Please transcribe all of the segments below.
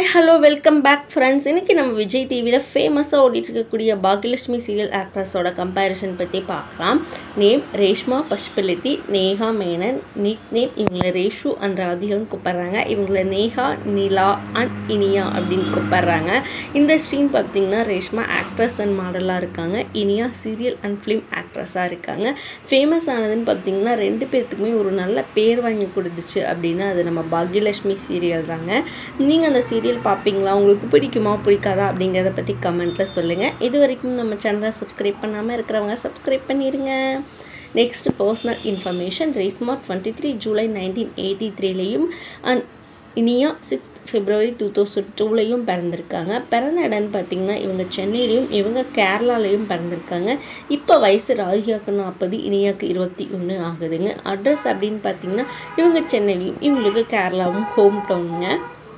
hello welcome back friends இன்றைக்கி நம்ம விஜய் டிவியில் ஃபேமஸாக ஓடிட்டு இருக்கக்கூடிய பாக்யலட்சுமி சீரியல் ஆக்ட்ரஸோட கம்பேரிசன் பற்றி பார்க்கலாம் name Reshma Pasupuleti Neha Menon nick name இவங்களை ரேஷு அண்ட் ராதிகன்னு கூப்பிட்றாங்க இவங்களை நேஹா நிலா அண்ட் இனியா அப்படின்னு கூப்பிட்றாங்க இண்டஸ்ட்ரின்னு பார்த்தீங்கன்னா ரேஷ்மா ஆக்ட்ரஸ் அண்ட் மாடலாக இருக்காங்க இனியா சீரியல் அண்ட் ஃபிலிம் ஆக்ட்ரஸாக இருக்காங்க ஃபேமஸ் ஆனதுன்னு பார்த்தீங்கன்னா ரெண்டு பேர்த்துக்குமே ஒரு நல்ல பேர் வாங்கி கொடுத்துச்சு அப்படின்னா அது நம்ம பாக்யலட்சுமி சீரியல் தாங்க நீங்கள் அந்த சீரியல் பார்ப்பீங்களா உங்களுக்கு பிடிக்குமா பிடிக்காதா அப்படிங்கிறத பற்றி கமெண்ட்டில் சொல்லுங்கள் இது வரைக்கும் நம்ம சேனலை சப்ஸ்கிரைப் பண்ணாமல் இருக்கிறவங்க சப்ஸ்கிரைப் பண்ணிடுங்க next personal information Reshma twenty three July nineteen eighty த்ரீலேயும் and Iniya sixth February two thousand டூலையும் பிறந்திருக்காங்க பிறந்த இடம்னு பார்த்தீங்கன்னா இவங்க சென்னையிலையும் இவங்க கேரளாலையும் பிறந்திருக்காங்க இப்போ வயசு ராதிகாக்கு நாற்பது இனியாக்கு இருபத்தி ஒன்று ஆகுதுங்க அட்ரஸ் அப்படின்னு பார்த்தீங்கன்னா இவங்க சென்னையிலையும் இவங்களுக்கு கேரளாவும் ஹோம் டவுனுங்க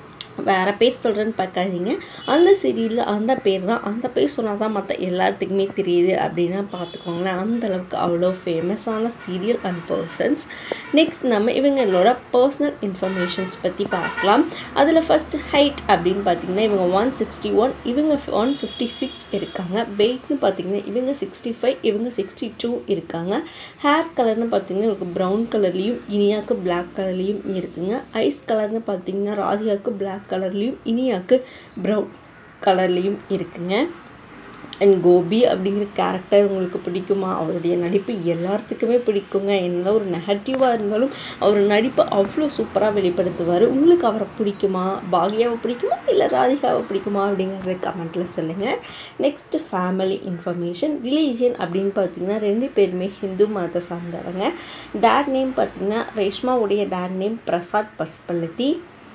வேறு பேர் சொல்கிறேன்னு பார்க்காதீங்க அந்த சீரியலில் அந்த பேர் தான் அந்த பேர் சொன்னால் தான் மற்ற எல்லாத்துக்குமே தெரியுது அப்படின்னா பார்த்துக்கோங்களேன் அந்தளவுக்கு அவ்வளோ ஃபேமஸான சீரியல் அண்ட் பர்சன்ஸ் நெக்ஸ்ட் நம்ம இவங்களோட பர்சனல் இன்ஃபர்மேஷன்ஸ் பற்றி பார்க்கலாம் அதில் ஃபஸ்ட்டு ஹைட் அப்படின்னு பார்த்தீங்கன்னா இவங்க ஒன் சிக்ஸ்டி ஒன் இவங்க ஒன் ஃபிஃப்டி சிக்ஸ் இருக்காங்க வெயிட்னு பார்த்தீங்கன்னா இவங்க சிக்ஸ்டி ஃபைவ் இவங்க சிக்ஸ்டி டூ இருக்காங்க ஹேர் கலர்னு பார்த்தீங்கன்னா இவங்களுக்கு ப்ரௌன் கலர்லேயும் இனியாவுக்கு பிளாக் கலர்லேயும் இருக்குங்க ஐஸ் கலர்னு பார்த்தீங்கன்னா ராதிகாவுக்கு பிளாக் கலர்லேயும் இனியாவுக்கு ப்ரௌன் கலர்லேயும் இருக்குங்க அண்ட் கோபி அப்படிங்கிற கேரக்டர் உங்களுக்கு பிடிக்குமா அவருடைய நடிப்பு எல்லாத்துக்குமே பிடிக்குங்க என்ன ஒரு நெகட்டிவாக இருந்தாலும் அவர் நடிப்பு அவ்வளோ சூப்பராக வெளிப்படுத்துவார் உங்களுக்கு அவரை பிடிக்குமா பாக்யாவை பிடிக்குமா இல்லை ராதிகாவை பிடிக்குமா அப்படிங்கிறத கமெண்ட்டில் சொல்லுங்கள் நெக்ஸ்ட் ஃபேமிலி இன்ஃபர்மேஷன் ரிலீஜியன் அப்படின்னு பார்த்தீங்கன்னா ரெண்டு பேருமே ஹிந்து மதத்தை சார்ந்தவங்க டேட் நேம் பார்த்தீங்கன்னா ரேஷ்மாவுடைய டேட் நேம் பிரசாத் பஸ்பல்லத்தி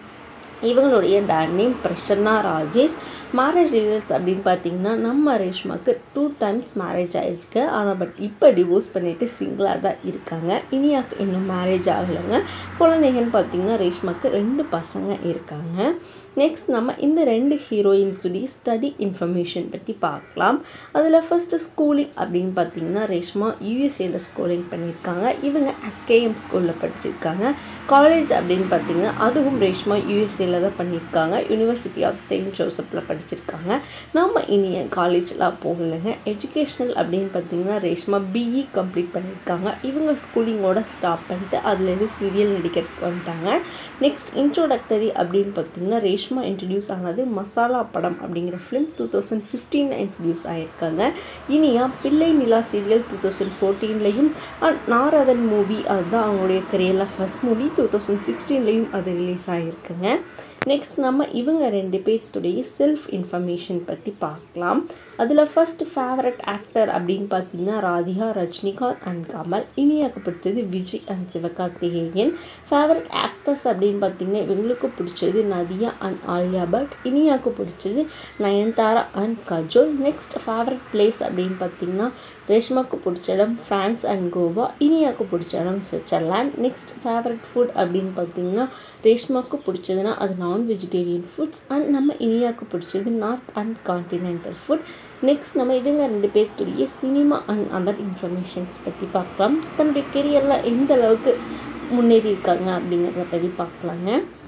இவங்களுடைய date name Prasanna Rajesh marriage details அப்படின்னு பார்த்தீங்கன்னா நம்ம ரேஷ்மாவுக்கு டூ டைம்ஸ் மேரேஜ் ஆகிருக்கு ஆனால் பட் இப்போ டிவோர்ஸ் பண்ணிவிட்டு சிங்கிளாக தான் இருக்காங்க இனியாவுக்கு இன்னும் மேரேஜ் ஆகலைங்க குழந்தைங்கன்னு பார்த்தீங்கன்னா ரேஷ்மாவுக்கு ரெண்டு பசங்க இருக்காங்க நெக்ஸ்ட் நம்ம இந்த ரெண்டு ஹீரோயின்ஸுடைய ஸ்டடி இன்ஃபர்மேஷன் பற்றி பார்க்கலாம் அதில் ஃபஸ்ட்டு ஸ்கூலிங் அப்படின்னு பார்த்தீங்கன்னா ரேஷ்மா யூஎஸ்ஏல ஸ்கூலிங் பண்ணியிருக்காங்க இவங்க எஸ்கேஎம் ஸ்கூலில் படிச்சிருக்காங்க காலேஜ் அப்படின்னு பார்த்தீங்கன்னா அதுவும் ரேஷ்மா யூஎஸ்ஏல தான் பண்ணியிருக்காங்க யூனிவர்சிட்டி ஆஃப் செயின்ட் ஜோசப்பில் படிச்சிருக்காங்க நம்ம இனிய காலேஜ்லாம் போகலைங்க எஜுகேஷ்னல் அப்படின்னு பார்த்தீங்கன்னா ரேஷ்மா பிஇ கம்ப்ளீட் பண்ணியிருக்காங்க இவங்க ஸ்கூலிங்கோட ஸ்டாப் பண்ணிட்டு அதுலேருந்து சீரியல் நடிக்கிறதுக்கு வந்துட்டாங்க நெக்ஸ்ட் இன்ட்ரோடக்டரி அப்படின்னு பார்த்தீங்கன்னா ரேஷ்மா இன்ட்ரடியூஸ் ஆனது மசாலா படம் அப்படிங்கிற ஃபிலிம் டூ தௌசண்ட் ஃபிஃப்டீனில் இன்ட்ரடியூஸ் ஆகியிருக்காங்க Iniya Pillai Nila serial two thousand ஃபோர்டீன்லையும் நாரதன் மூவி அதுதான் அவங்களுடைய கரியரில் ஃபஸ்ட் மூவி டூ தௌசண்ட் சிக்ஸ்டீன்லேயும் அது ரிலீஸ் ஆகியிருக்குங்க நெக்ஸ்ட் நம்ம இவங்க ரெண்டு பேர்த்துடைய செல்ஃப் இன்ஃபர்மேஷன் பற்றி பார்க்கலாம் அதில் ஃபர்ஸ்ட் ஃபேவரட் ஆக்டர் அப்படின்னு பார்த்தீங்கன்னா ராதிகா ரஜினிகாந்த் அண்ட் கமல் இனியாவுக்கு பிடிச்சது Vijay and Sivakarthikeyan favourite actors அப்படின்னு பார்த்தீங்கன்னா இவங்களுக்கு பிடிச்சது நதியா அண்ட் ஆலியா பட் இனியாவுக்கு பிடிச்சது Nayanthara and Kajol next favourite place அப்படின்னு பார்த்தீங்கன்னா ரேஷ்மாவுக்கு பிடிச்ச இடம் ஃப்ரான்ஸ் அண்ட் கோவா இனியாவுக்கு பிடிச்ச இடம் சுவிட்சர்லாண்ட் நெக்ஸ்ட் ஃபேவரட் ஃபுட் அப்படின்னு பார்த்தீங்கன்னா ரேஷ்மாவுக்கு பிடிச்சதுன்னா அது நான் வெஜிடேரியன் ஃபுட்ஸ் அண்ட் நம்ம இனியாவுக்கு பிடிச்சது north and continental food next நம்ம இவங்க ரெண்டு பேர்த்துடைய சினிமா அண்ட் அதர் இன்ஃபர்மேஷன்ஸ் பற்றி பார்க்கலாம் தன்னுடைய கெரியரில் எந்த அளவுக்கு முன்னேறி இருக்காங்க அப்படிங்கிறத பற்றி பார்க்கலாங்க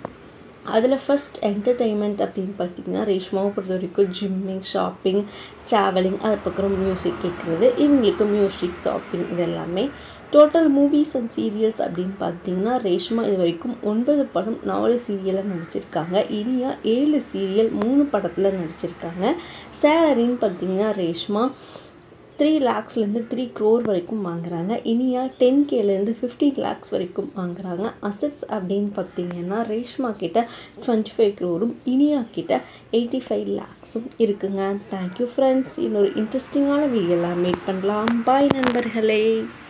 அதில் ஃபஸ்ட் என்டர்டெயின்மெண்ட் அப்படின்னு பார்த்தீங்கன்னா ரேஷ்மாவை பொறுத்த வரைக்கும் ஜிம்மிங் ஷாப்பிங் ட்ராவலிங் அதுக்கப்புறம் மியூசிக் கேட்குறது இவங்களுக்கு மியூசிக் ஷாப்பிங் இது எல்லாமே டோட்டல் மூவிஸ் அண்ட் சீரியல்ஸ் அப்படின்னு பார்த்தீங்கன்னா ரேஷ்மா இது வரைக்கும் ஒன்பது படம் நாலு சீரியலாக நடிச்சிருக்காங்க இனியா ஏழு சீரியல் மூணு படத்தில் நடிச்சிருக்காங்க சேலரின்னு பார்த்தீங்கன்னா ரேஷ்மா த்ரீ லேக்ஸ்லேருந்து த்ரீ க்ரோர் வரைக்கும் வாங்குறாங்க இனியா டென் கேலேருந்து ஃபிஃப்டீன் லேக்ஸ் வரைக்கும் வாங்குறாங்க அசட்ஸ் அப்படின்னு பார்த்தீங்கன்னா ரேஷ்மா கிட்ட டுவெண்ட்டி ஃபைவ் க்ரோரும் இனியா கிட்ட எயிட்டி ஃபைவ் லேக்ஸும் இருக்குங்க தேங்க்யூ ஃப்ரெண்ட்ஸ் இன்னொரு இன்ட்ரெஸ்டிங்கான வீடியோலாம் மேக் பண்ணலாம் பாய் நண்பர்களே